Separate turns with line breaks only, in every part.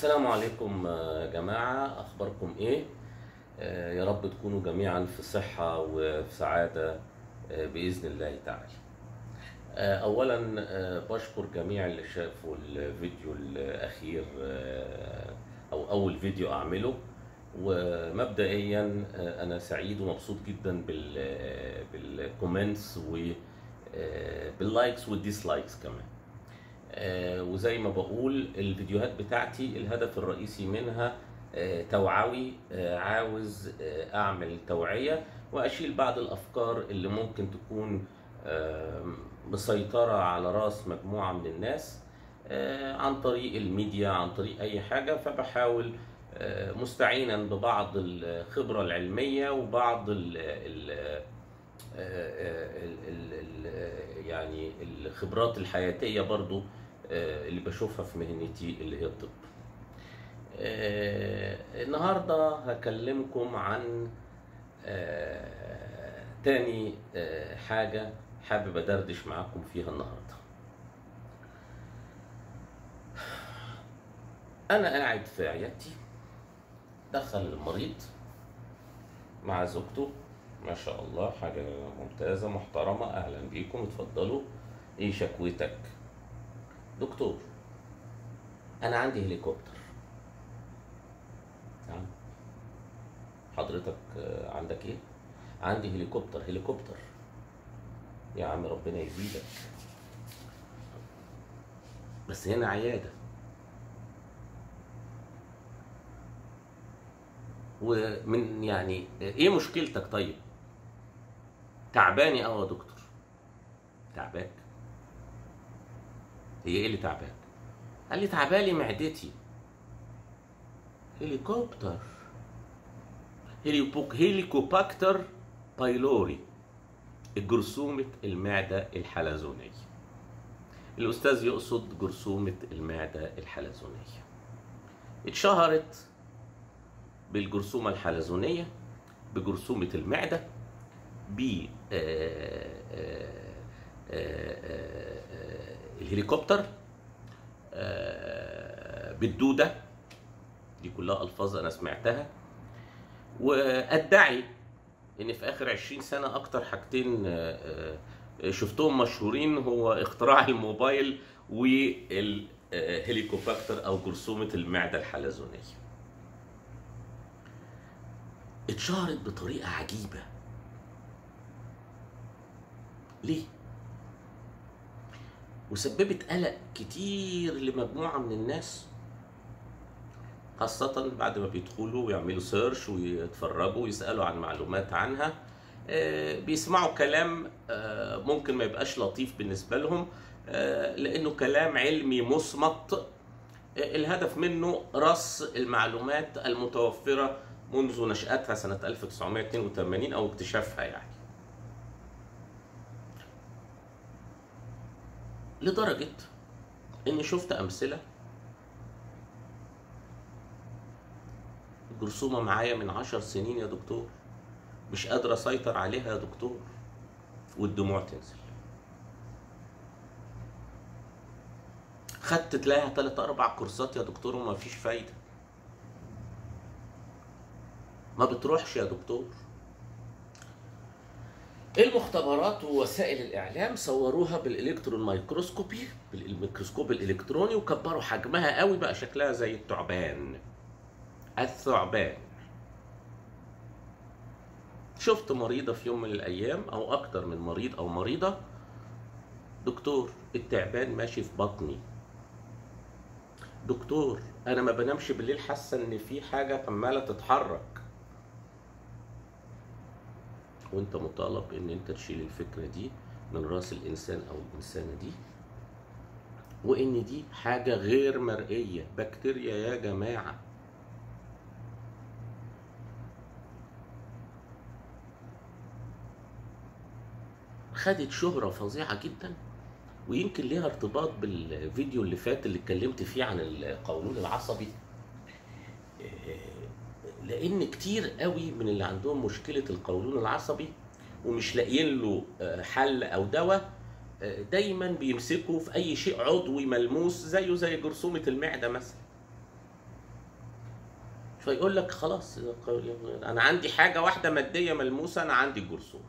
السلام عليكم يا جماعة أخباركم إيه؟ آه، يا رب تكونوا جميعا في صحة وفي سعادة آه، بإذن الله تعالى آه، أولا آه، بشكر جميع اللي شافوا الفيديو الأخير آه، أو أول فيديو أعمله ومبدئيا آه، أنا سعيد ومبسوط جدا بال آه، بالكومنتس وباللايكس والديسلايكس كمان آه، وزي ما بقول الفيديوهات بتاعتي الهدف الرئيسي منها آه، توعوي آه، عاوز آه، اعمل توعية واشيل بعض الافكار اللي ممكن تكون آه، مسيطرة على راس مجموعة من الناس آه، عن طريق الميديا عن طريق اي حاجة فبحاول آه، مستعينا ببعض الخبرة العلمية وبعض ال ال ال ال ال يعني الخبرات الحياتية برضو آه، اللي بشوفها في مهنتي اللي هي الطب آه، النهاردة هكلمكم عن آه، تاني آه، حاجة حابب أدردش معاكم فيها النهاردة أنا قاعد في عيادتي دخل المريض مع زوجته ما شاء الله حاجة ممتازة محترمة أهلا بيكم اتفضلوا إيه شكوتك دكتور أنا عندي هليكوبتر نعم حضرتك آه، عندك إيه؟ عندي هليكوبتر هليكوبتر يا عم ربنا يزيدك بس هنا عيادة ومن يعني ايه مشكلتك طيب تعباني قوي يا دكتور تعباك هي ايه اللي تعباك قال لي تعبالي معدتي هليكوبتر هليبوك هيليكوباكتر بايلوري جرثومة المعدة الحلزونية الأستاذ يقصد جرثومة المعدة الحلزونية اتشهرت بالجرثومة الحلزونية بجرثومة المعدة ب آه، آه، آه، آه، الهليكوبتر آه، بالدودة دي كلها ألفاظ أنا سمعتها وأدعي إن في آخر عشرين سنة أكتر حاجتين آه، آه، شفتهم مشهورين هو اختراع الموبايل والهليكوباكتر أو جرثومة المعدة الحلزونية اتشهرت بطريقة عجيبة ليه؟ وسببت قلق كتير لمجموعة من الناس خاصة بعد ما بيدخلوا ويعملوا سيرش ويتفرجوا ويسألوا عن معلومات عنها آه، بيسمعوا كلام آه، ممكن ما يبقاش لطيف بالنسبة لهم آه، لأنه كلام علمي مصمت آه، الهدف منه رص المعلومات المتوفرة منذ نشأتها سنة 1982 أو اكتشافها يعني لدرجة إني شفت أمثلة جرثومة معايا من عشر سنين يا دكتور مش قادر أسيطر عليها يا دكتور والدموع تنزل خدت تلاقيها تلات أربع كورسات يا دكتور وما فيش فايدة ما بتروحش يا دكتور المختبرات ووسائل الاعلام صوروها بالالكترون مايكروسكوبي بالميكروسكوب الالكتروني وكبروا حجمها قوي بقى شكلها زي الثعبان الثعبان شفت مريضة في يوم من الأيام أو أكتر من مريض أو مريضة دكتور التعبان ماشي في بطني دكتور أنا ما بنامش بالليل حاسة إن في حاجة عمالة تتحرك وانت مطالب ان انت تشيل الفكرة دي من راس الانسان او الانسانة دي وان دي حاجة غير مرئية بكتيريا يا جماعة خدت شهرة فظيعة جدا ويمكن ليها ارتباط بالفيديو اللي فات اللي اتكلمت فيه عن القولون العصبي لان كتير قوي من اللي عندهم مشكله القولون العصبي ومش لاقيين له آه، حل او دواء آه، دايما بيمسكوا في اي شيء عضوي ملموس زيه زي جرثومه المعده مثلا فيقول لك خلاص انا عندي حاجه واحده ماديه ملموسه انا عندي الجرثومه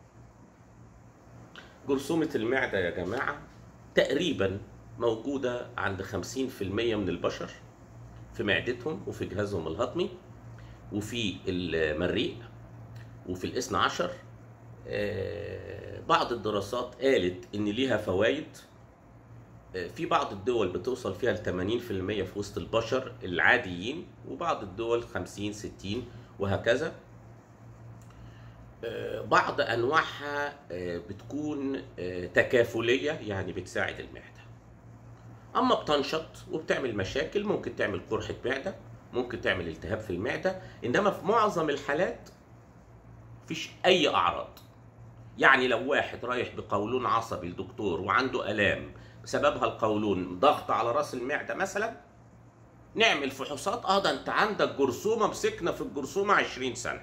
جرثومه المعده يا جماعه تقريبا موجوده عند 50% من البشر في معدتهم وفي جهازهم الهضمي وفي المريء وفي الاثنى عشر آه، بعض الدراسات قالت ان ليها فوائد آه، في بعض الدول بتوصل فيها ل 80% في وسط البشر العاديين وبعض الدول 50 60 وهكذا آه، بعض انواعها آه، بتكون آه، تكافليه يعني بتساعد المعده اما بتنشط وبتعمل مشاكل ممكن تعمل قرحه معده ممكن تعمل التهاب في المعده انما في معظم الحالات مفيش اي اعراض يعني لو واحد رايح بقولون عصبي لدكتور وعنده الام بسببها القولون ضغط على راس المعده مثلا نعمل فحوصات اه ده انت عندك جرثومه مسكنا في الجرثومه 20 سنه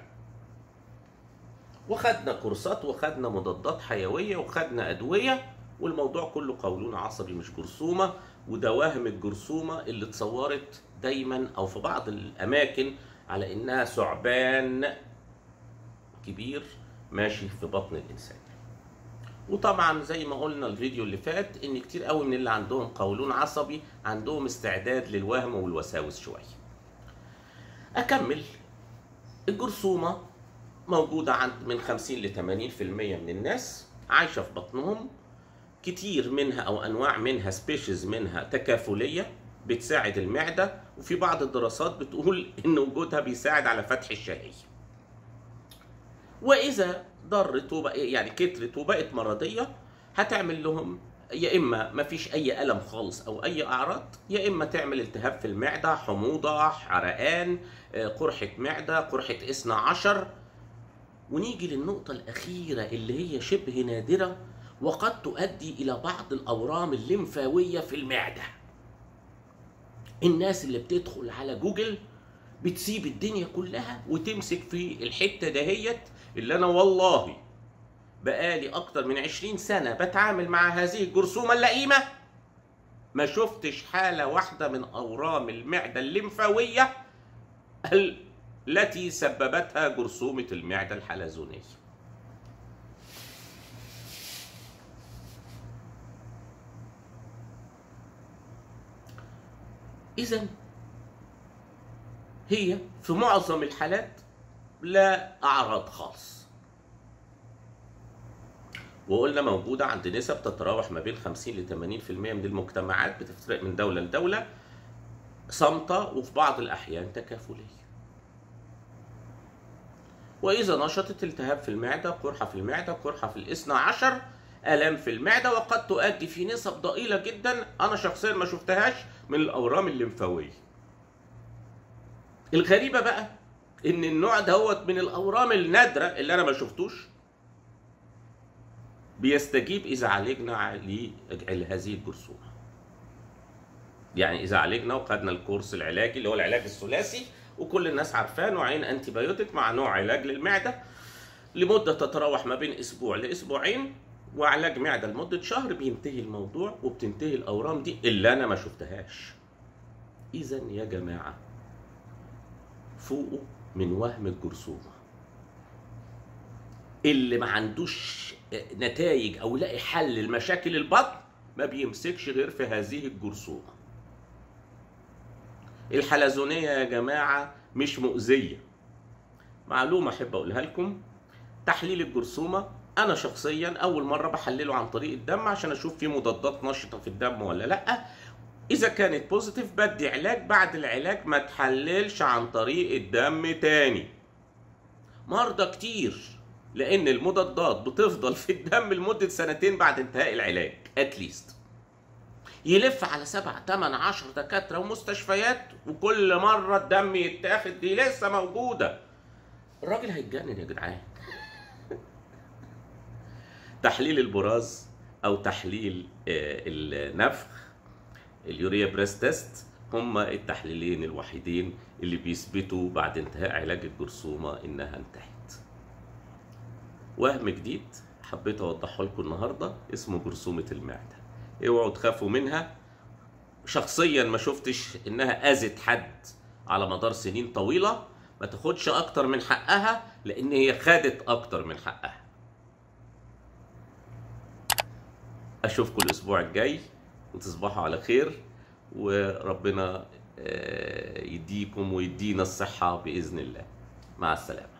وخدنا كورسات وخدنا مضادات حيويه وخدنا ادويه والموضوع كله قولون عصبي مش جرثومه وده وهم الجرثومه اللي اتصورت دايما او في بعض الاماكن على انها ثعبان كبير ماشي في بطن الانسان وطبعا زي ما قلنا الفيديو اللي فات ان كتير قوي من اللي عندهم قولون عصبي عندهم استعداد للوهم والوساوس شويه اكمل الجرثومه موجوده عند من 50 ل 80% من الناس عايشه في بطنهم كتير منها او انواع منها سبيشيز منها تكافليه بتساعد المعده وفي بعض الدراسات بتقول ان وجودها بيساعد على فتح الشهيه واذا ضرت وبقى يعني كترت وبقت مرضيه هتعمل لهم يا اما ما فيش اي الم خالص او اي اعراض يا اما تعمل التهاب في المعده حموضه حرقان آه، قرحه معده قرحه اثنى عشر ونيجي للنقطه الاخيره اللي هي شبه نادره وقد تؤدي الى بعض الاورام الليمفاويه في المعده الناس اللي بتدخل على جوجل بتسيب الدنيا كلها وتمسك في الحته دهيت اللي انا والله بقالي اكتر من 20 سنه بتعامل مع هذه الجرثومه اللئيمه ما شفتش حاله واحده من اورام المعده الليمفاويه ال- التي سببتها جرثومه المعده الحلزونيه اذا هي في معظم الحالات لا اعراض خالص وقلنا موجودة عند نسب تتراوح ما بين 50 ل 80% من المجتمعات بتفترق من دولة لدولة صامتة وفي بعض الأحيان تكافلية. وإذا نشطت التهاب في المعدة، قرحة في المعدة، قرحة في الاثنى عشر، آلام في المعدة وقد تؤدي في نسب ضئيلة جدا أنا شخصيا ما شفتهاش من الأورام الليمفاوية. الغريبة بقى إن النوع دوت من الأورام النادرة اللي أنا ما شفتوش بيستجيب اذا عالجنا لهذه الجرثومه يعني اذا عالجنا وخدنا الكورس العلاجي اللي هو العلاج الثلاثي وكل الناس عارفاه نوعين انتي بايوتيك مع نوع علاج للمعده لمده تتراوح ما بين اسبوع لاسبوعين وعلاج معده لمده شهر بينتهي الموضوع وبتنتهي الاورام دي اللي انا ما شفتهاش اذا يا جماعه فوقوا من وهم الجرثومه اللي ما عندوش نتائج او لاقي حل لمشاكل البطن ما بيمسكش غير في هذه الجرثومه الحلزونيه يا جماعه مش مؤذيه معلومه احب اقولها لكم تحليل الجرثومه انا شخصيا اول مره بحلله عن طريق الدم عشان اشوف في مضادات نشطه في الدم ولا لا اذا كانت بوزيتيف بدي علاج بعد العلاج ما تحللش عن طريق الدم تاني مرضى كتير لان المضادات بتفضل في الدم لمده سنتين بعد انتهاء العلاج اتليست يلف على سبع تمن عشر دكاتره ومستشفيات وكل مره الدم يتاخد دي لسه موجوده الراجل هيتجنن يا جدعان تحليل البراز او تحليل آه، النفخ اليوريا بريس تيست هما التحليلين الوحيدين اللي بيثبتوا بعد انتهاء علاج الجرثومه انها انتهت وهم جديد حبيت اوضحه لكم النهارده اسمه جرثومه المعده اوعوا تخافوا منها شخصيا ما شفتش انها اذت حد على مدار سنين طويله ما تاخدش اكتر من حقها لان هي خدت اكتر من حقها اشوفكم الاسبوع الجاي وتصبحوا على خير وربنا آه، يديكم ويدينا الصحه باذن الله مع السلامه